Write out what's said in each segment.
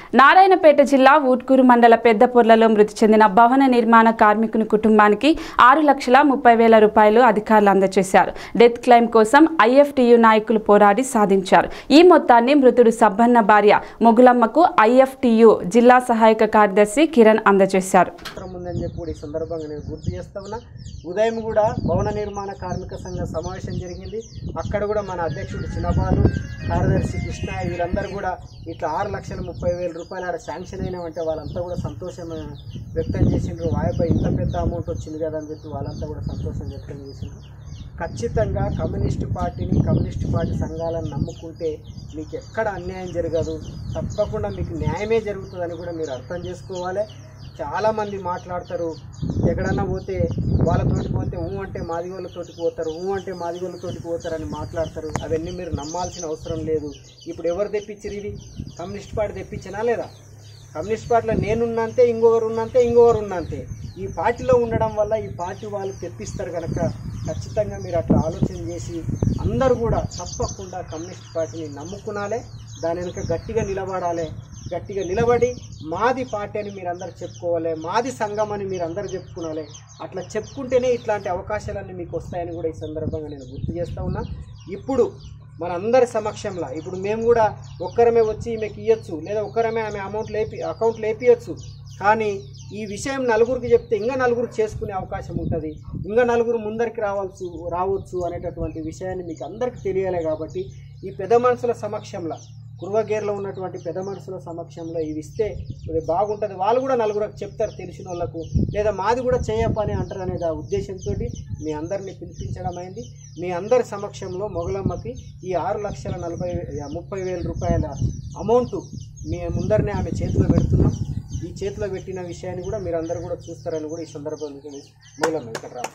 నారాయణపేట జిల్లా ఊట్కూరు మండల పెద్దపొర్లలో మృతి చెందిన భవన నిర్మాణ కార్మికుని కుటుంబానికి ఆరు లక్షల ముప్పై వేల రూపాయలు అధికారులు అందజేశారు డెత్ క్లెయిమ్ కోసం ఐఎఫ్టియు నాయకులు పోరాడి సాధించారు ఈ మొత్తాన్ని మృతుడు సబ్బన్న భార్య మొగులమ్మకు ఐఎఫ్టియు జిల్లా సహాయక కార్యదర్శి కిరణ్ అందజేశారు అవసరం ఉందని చెప్పి కూడా ఈ సందర్భంగా నేను గుర్తు చేస్తా ఉన్నా ఉదయం కూడా భవన నిర్మాణ కార్మిక సంఘ సమావేశం జరిగింది అక్కడ కూడా మన అధ్యక్షుడు చిన్నబాలు కార్యదర్శి కృష్ణ వీళ్ళందరూ కూడా ఇట్లా ఆరు లక్షల ముప్పై వేల రూపాయలు ఆడ శాంక్షన్ అయినామంటే వాళ్ళంతా కూడా సంతోషం ఆ, వ్యక్తం చేసిండ్రు వాయిపై ఇంత పెద్ద అమౌంట్ వచ్చింది కదా అని చెప్పి వాళ్ళంతా కూడా సంతోషం వ్యక్తం చేసిండ్రు ఖచ్చితంగా కమ్యూనిస్ట్ పార్టీని కమ్యూనిస్ట్ పార్టీ సంఘాలను నమ్ముకుంటే మీకు ఎక్కడ అన్యాయం జరగదు తప్పకుండా మీకు న్యాయమే జరుగుతుందని కూడా మీరు అర్థం చేసుకోవాలి చాలామంది మాట్లాడతారు ఎక్కడన్నా పోతే వాళ్ళతోటి పోతే ఊ అంటే మాదిగోళ్ళతోటి పోతారు ఊ అంటే మాదిగోళ్ళతోటి పోతారని మాట్లాడతారు అవన్నీ మీరు నమ్మాల్సిన అవసరం లేదు ఇప్పుడు ఎవరు తెప్పించారు ఇది కమ్యూనిస్ట్ పార్టీ తెప్పించినా లేదా కమ్యూనిస్ట్ పార్టీలో నేనున్నంతే ఇంకొకరు ఉన్నంతే ఇంకొకరు ఉన్నంతే ఈ పార్టీలో ఉండడం వల్ల ఈ పార్టీ వాళ్ళు తెప్పిస్తారు కనుక ఖచ్చితంగా మీరు అట్లా ఆలోచన చేసి అందరూ కూడా తప్పకుండా కమ్యూనిస్ట్ పార్టీని నమ్ముకునాలే దాని వెనుక గట్టిగా నిలబడాలి గట్టిగా నిలబడి మాది పార్టీ అని మీరు అందరు చెప్పుకోవాలి మాది సంఘం అని మీరు అందరు చెప్పుకోవాలి అట్లా చెప్పుకుంటేనే ఇట్లాంటి అవకాశాలన్నీ మీకు వస్తాయని కూడా ఈ సందర్భంగా నేను గుర్తు చేస్తూ ఉన్నా ఇప్పుడు మన అందరి సమక్షంలో ఇప్పుడు మేము కూడా ఒక్కరమే వచ్చి ఈమెకి ఇవ్వచ్చు లేదా ఒక్కరమే ఆమె అమౌంట్ లేపి అకౌంట్ లేపియచ్చు కానీ ఈ విషయం నలుగురికి చెప్తే ఇంకా నలుగురు చేసుకునే అవకాశం ఉంటుంది ఇంకా నలుగురు ముందరికి రావచ్చు రావచ్చు అనేటటువంటి విషయాన్ని మీకు అందరికీ తెలియాలి కాబట్టి ఈ పెద్ద మనుషుల సమక్షంలో కురువగేర్లో ఉన్నటువంటి పెద్ద మనుషుల సమక్షంలో ఇవి ఇస్తే కొద్దిగా బాగుంటుంది వాళ్ళు కూడా నలుగురికి చెప్తారు తెలిసిన వాళ్ళకు లేదా మాది కూడా చేయపని అంటారు అనేది ఆ ఉద్దేశంతో మీ అందరిని పిలిపించడం అయింది మీ అందరి సమక్షంలో మొగలమ్మకి ఈ ఆరు లక్షల నలభై ముప్పై వేల రూపాయల అమౌంట్ మీ ముందరనే ఆమె చేతిలో పెడుతున్నాం ఈ చేతిలో పెట్టిన విషయాన్ని కూడా మీరు అందరూ కూడా చూస్తారని కూడా ఈ సందర్భంగా మొగలమ్మ ఇక్కడ రా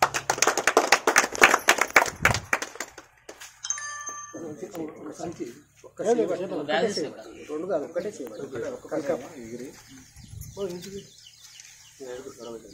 సంచి ఒక్క రెండు కాదు ఒక్కటే చేయబడి ఒక్క